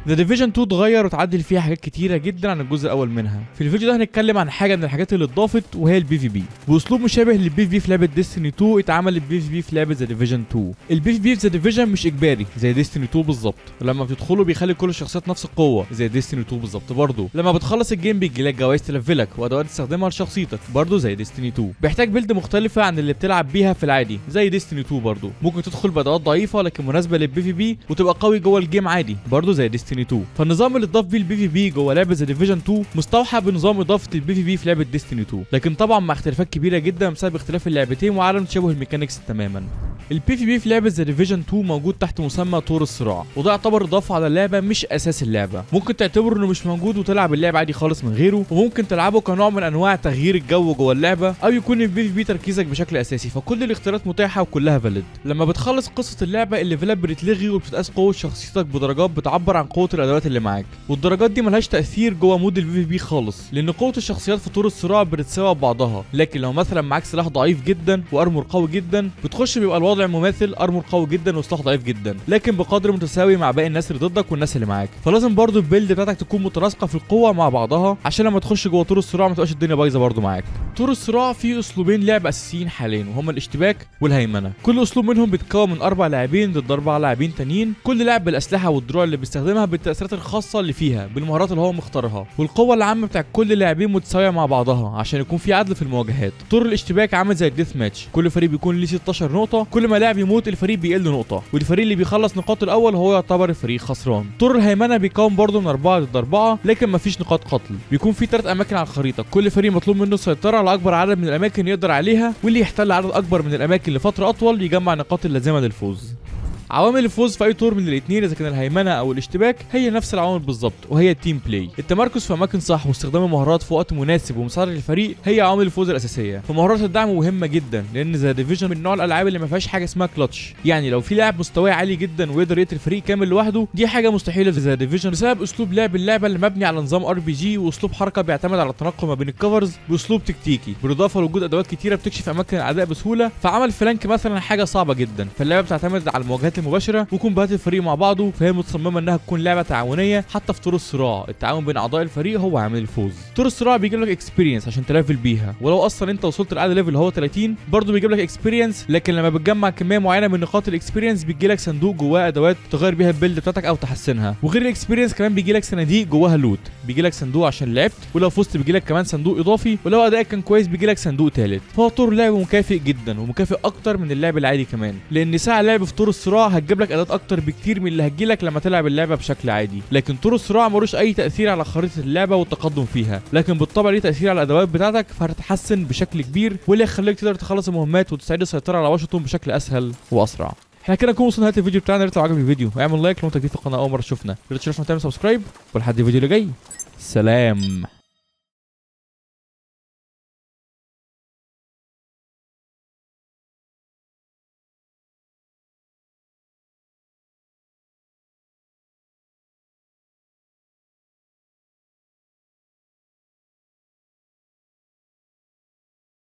ذا ديفيجن 2 اتغير واتعدل فيها حاجات كتيره جدا عن الجزء الاول منها في الفيديو ده هنتكلم عن حاجه من الحاجات اللي اتضافت وهي البي في بي باسلوب مشابه للبي في بي في لعبه ديستني 2 اتعمل البي في بي في لعبه ذا ديفيجن 2 البي في بي في ذا ديفيجن مش اجباري زي ديستني 2 بالظبط ولما بتدخله بيخلي كل الشخصيات نفس القوه زي ديستني 2 بالظبط برضه لما بتخلص الجيم بيجي لك جوائز تلفلك وادوات تستخدمها لشخصيتك برضه زي ديستني 2 بيحتاج بيلد مختلفه عن اللي بتلعب بيها في العادي زي ديستني 2 برضه ممكن تدخل بادوات ضعيفه لكن مناسبه للبي في بي وتبقى قوي جوه الجيم عادي برضه زي ديستني 2 فالنظام اللي اتضاف بيه البي في بي جوه لعبه ذا ديفيجن 2 مستوحى بنظام اضافه البي في بي في لعبه ديستني 2 لكن طبعا مع اختلافات كبيره جدا بسبب اختلاف اللعبتين وعدم تشابه الميكانيكس تماما البي في بي في لعبه ذا ديفيجن 2 موجود تحت مسمى طور الصراع وده يعتبر اضافه على اللعبه مش اساس اللعبه ممكن تعتبره انه مش موجود وتلعب اللعبه عادي خالص من غيره وممكن تلعبه كنوع من انواع تغيير الجو جوه اللعبه او يكون البي في بي تركيزك بشكل اساسي فكل الاختيارات متاحه وكلها فاليد لما بتخلص قصه اللعبه الليفلات بتتلغي وبتتقاس قوه شخصيتك بدرجات بتعبر عن قوه الادوات اللي معاك والدرجات دي ملهاش تاثير جوه مود البي في بي خالص لان قوه الشخصيات في طور الصراع بتتساوى ببعضها لكن لو مثلا معاك سلاح ضعيف جدا وارمور قوي جدا بتخش بيبقى الوضع مماثل ارمور قوي جدا وسلاح ضعيف جدا لكن بقدر متساوي مع باقي الناس اللي ضدك والناس اللي معاك فلازم برضو البيلد بتاعتك تكون متناسقه في القوه مع بعضها عشان لما تخش جوه طور الصراع ما تبقاش الدنيا بايظه برضو معاك طور الصراع فيه اسلوبين لعب اساسيين حاليا وهما الاشتباك والهيمنه كل اسلوب منهم بيتكون من اربع لاعبين ضد اربع لاعبين تانيين كل لاعب بالاسلحه والدروع اللي بيستخدمها بالتاثيرات الخاصه اللي فيها بالمهارات اللي هو مختارها والقوه العامه بتاع كل لاعبين متساويه مع بعضها عشان يكون في عدل في المواجهات طور الاشتباك عامل زي الديث ماتش كل فريق بيكون ليه 16 نقطه كل ما لاعب يموت الفريق بيقل نقطه والفريق اللي بيخلص نقاط الاول هو يعتبر الفريق خسران طور الهيمنه بيكون برضه من 4 ضد 4 لكن مفيش نقاط قتل بيكون في ثلاث اماكن على الخريطه كل فريق مطلوب منه السيطره على اكبر عدد من الاماكن يقدر عليها واللي يحتل عدد اكبر من الاماكن لفتره اطول يجمع النقاط اللازمه للفوز عوامل الفوز في اي طور من الاثنين اذا كان الهيمنه او الاشتباك هي نفس العوامل بالظبط وهي التيم بلاي التمركز في اماكن صح واستخدام المهارات في وقت مناسب ومساعده الفريق هي عوامل الفوز الاساسيه فمهارات الدعم مهمه جدا لان ذا ديفيجن من نوع الالعاب اللي ما فيهاش حاجه اسمها كلتش يعني لو في لاعب مستواه عالي جدا ويقدر يقتل فريق كامل لوحده دي حاجه مستحيله في ذا ديفيجن بسبب اسلوب لعب اللعبه اللي مبني على نظام ار بي جي واسلوب حركه بيعتمد على التنقل ما بين الكفرز باسلوب تكتيكي بالاضافه لوجود ادوات كتيره بتكشف اماكن الاعداء بسهوله فعمل فلانك مثلا حاجه صعبه جدا فاللعبه بتعتمد على المواجهات المباشره ويكون بهات الفريق مع بعضه فهي متصممه انها تكون لعبه تعاونيه حتى في طور الصراع التعاون بين اعضاء الفريق هو عامل الفوز طور الصراع بيجيب لك اكسبيرينس عشان تلافل بيها ولو اصلا انت وصلت لاعلى ليفل هو 30 برضه بيجيب لك اكسبيرينس لكن لما بتجمع كميه معينه من نقاط الاكسبيرينس بيجي لك صندوق جواه ادوات تغير بيها البيلد بتاعتك او تحسنها وغير الاكسبيرينس كمان بيجي لك صناديق جواها لوت بيجي لك صندوق عشان لعبت ولو فزت بيجي لك كمان صندوق اضافي ولو ادائك كان كويس بيجي لك صندوق ثالث فهو طور لعب مكافئ جدا ومكافئ اكتر من اللعب العادي كمان لان ساعه لعب في طور الصراع هتجيب لك ادوات اكتر بكتير من اللي هتجيلك لما تلعب اللعبه بشكل عادي لكن طور الصراع ملوش اي تاثير على خريطه اللعبه والتقدم فيها لكن بالطبع ليه تاثير على الادوات بتاعتك فهتتحسن بشكل كبير واللي يخليك تقدر تخلص المهمات وتستعيد السيطره على واشنطن بشكل اسهل واسرع احنا كده نكون وصلنا لنهايه الفيديو بتاعنا يا ريت لو عجبك الفيديو واعمل لايك لو انت جديد في القناه اول مره تشوفنا يا ريت تشرفنا تعمل سبسكرايب ولحد الفيديو اللي جاي سلام